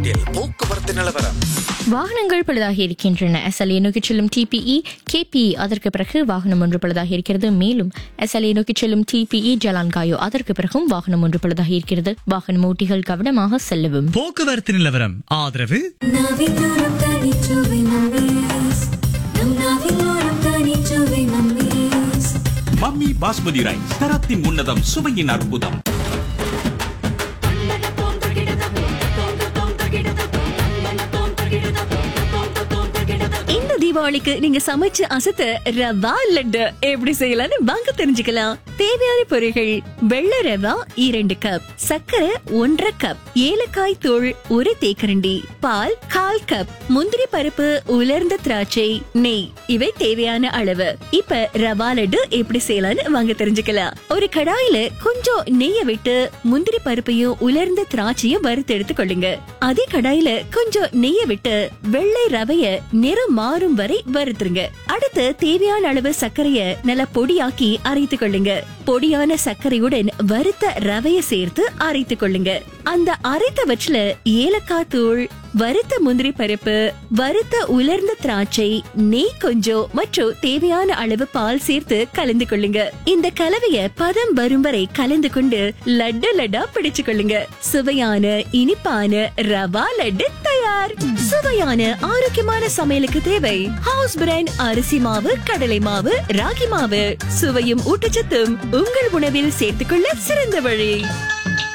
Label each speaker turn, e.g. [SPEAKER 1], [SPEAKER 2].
[SPEAKER 1] போக்குவரத்து நிலவரம்
[SPEAKER 2] வாகனங்கள் பழுதாகி இருக்கின்றன எஸ்எல்ஏ நோக்கி செல்லும் டிபிஇ கேபிஇ அதற்கு பிறகு வாகனம் ஒன்று பழுதாகி இருக்கிறது மேலும் எஸ்எல்ஏ நோக்கி செல்லும் டிபிஇ ஜலான்காயோ அதற்கு பிறகும் வாகனம் ஒன்று பழுதாகி இருக்கிறது வாகன ஓட்டிகள் கவனமாக செல்லவும்
[SPEAKER 3] போக்குவரத்து நிலவரம் ஆதரவு
[SPEAKER 4] நாவிலோரம் தனிச்சுவை மம்மீஸ் நம் நாவிலோரம் தனிச்சுவை மம்மீஸ்
[SPEAKER 5] மம்மி பாஸ்மதி ரைஸ் தரத்தின் உன்னதம் சுவையின் அற்புதம்
[SPEAKER 6] இந்த தீபாவளிக்கு நீங்க சமைச்சு அசத்த ரவா லட்டு எப்படி செய்யலாம்னு வாங்க தெரிஞ்சுக்கலாம் தேவையான பொருட்கள் வெள்ளை ரவா இரண்டு கப் சர்க்கரை ஒன்றரை கப் ஏலக்காய் தூள் ஒரு தேக்கரண்டி பால் கால் கப் முந்திரி பருப்பு உலர்ந்த திராட்சை நெய் இவை தேவையான அளவு இப்ப ரவா லட்டு எப்படி செய்யலாம்னு வாங்க தெரிஞ்சுக்கலாம் ஒரு கடாயில கொஞ்சம் நெய்ய விட்டு முந்திரி பருப்பையும் உலர்ந்த திராட்சையும் வறுத்து எடுத்துக் கொள்ளுங்க அதே கடாயில கொஞ்சம் நெய்ய விட்டு வெள்ளை ரவைய நிறம் மாறும் வரை வறுத்துருங்க அடுத்து தேவையான அளவு சர்க்கரைய நல்லா பொடியாக்கி அரைத்துக் கொள்ளுங்க பொடியான சர்க்கரையுடன் வறுத்த ரவைய சேர்த்து அரைத்துக் கொள்ளுங்க அந்த அரைத்த வச்சுல ஏலக்காய் தூள் வறுத்த முந்திரி பருப்பு வறுத்த உலர்ந்த திராட்சை நெய் கொஞ்சம் மற்றும் தேவையான அளவு பால் சேர்த்து கலந்து கொள்ளுங்க இந்த கலவைய பதம் வரும் வரை கலந்து கொண்டு லட்டு லட்டா பிடிச்சு கொள்ளுங்க சுவையான இனிப்பான ரவா லட்டு தயார் சுவையான ஆரோக்கியமான சமையலுக்கு தேவை ஹவுஸ் பிராண்ட் அரிசி மாவு கடலை மாவு ராகி மாவு சுவையும் ஊட்டச்சத்தும் உங்கள் உணவில் சேர்த்துக்கொள்ள சிறந்த வழி